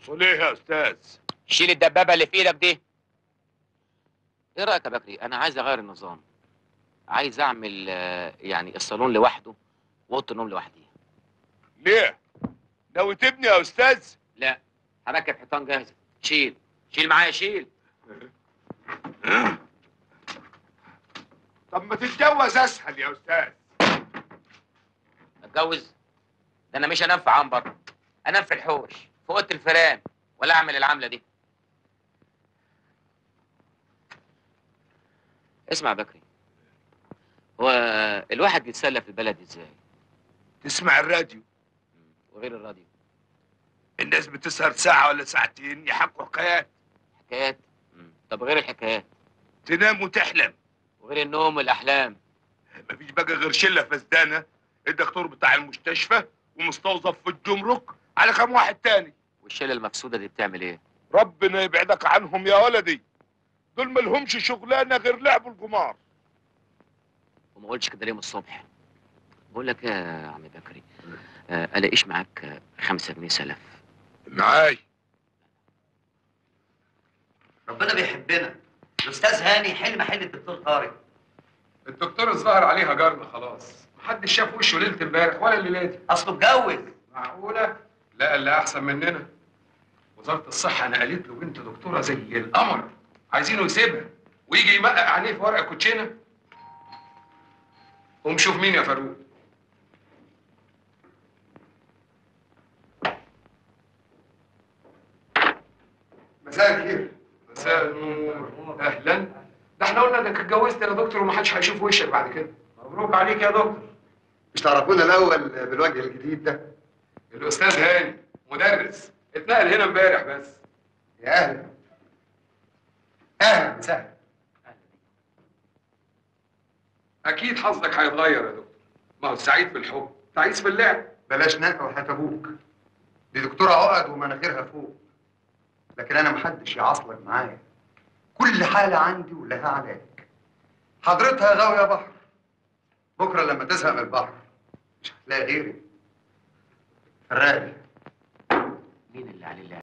وليه يا استاذ شيل الدبابه اللي في ايدك دي ايه رايك يا بكري انا عايز اغير النظام عايز اعمل آه، يعني الصالون لوحده واوضه النوم لوحديها ليه ناوي تبني يا استاذ لا هركب حيطان جاهزه شيل شيل معايا شيل طب ما تتجوز اسهل يا استاذ اتجوز ده انا مش انام في عنبر انام في الحوش في اوضه الفيران ولا اعمل العمله دي اسمع يا بكري هو الواحد بيتسلى في البلد ازاي تسمع الراديو وغير الراديو الناس بتسهر ساعة ولا ساعتين يحكوا حكايات حكايات مم. طب غير الحكايات تنام وتحلم وغير النوم والاحلام مفيش بقى غير شلة فسدانة الدكتور بتاع المستشفى ومستوظف في الجمرك على كام واحد تاني والشله المفسوده دي بتعمل ايه ربنا يبعدك عنهم يا ولدي دول ملهمش شغلانة غير لعب القمار وما قلتش كده ليه من الصبح بقول لك إيه يا عم بكري آه، الاقيش معاك آه، خمسة جنيه سلف معاي ربنا بيحبنا الاستاذ هاني حل محل الدكتور طارق الدكتور الظاهر عليها جارنا خلاص محدش شاف وشه ليله امبارح ولا الليله دي اصله اتجوز معقوله لا اللي احسن مننا وزاره الصحه نقلت له بنت دكتوره زي القمر عايزينه يسيبها ويجي يمقق عينيه في ورقه كوتشينه قوم شوف مين يا فاروق مساء الخير مساء النور اهلا ده احنا قلنا انك اتجوزت يا دكتور ومحدش هيشوف وشك بعد كده مبروك عليك يا دكتور مش تعرفونا الاول بالوجه الجديد ده الاستاذ هاني مدرس اتنقل هنا امبارح بس يا اهلا اهلا وسهلا اكيد حظك هيتغير يا دكتور ما هو السعيد في الحب تعيس في اللعب بلاش نقع وحياة ابوك دي دكتوره عقد ومناخيرها فوق لكن انا محدش يعصلك معايا كل حاله عندي ولها علاج حضرتها غاويه بحر بكره لما تزهق من البحر مش هتلاقي غيري فراقي مين اللي عليه اللعب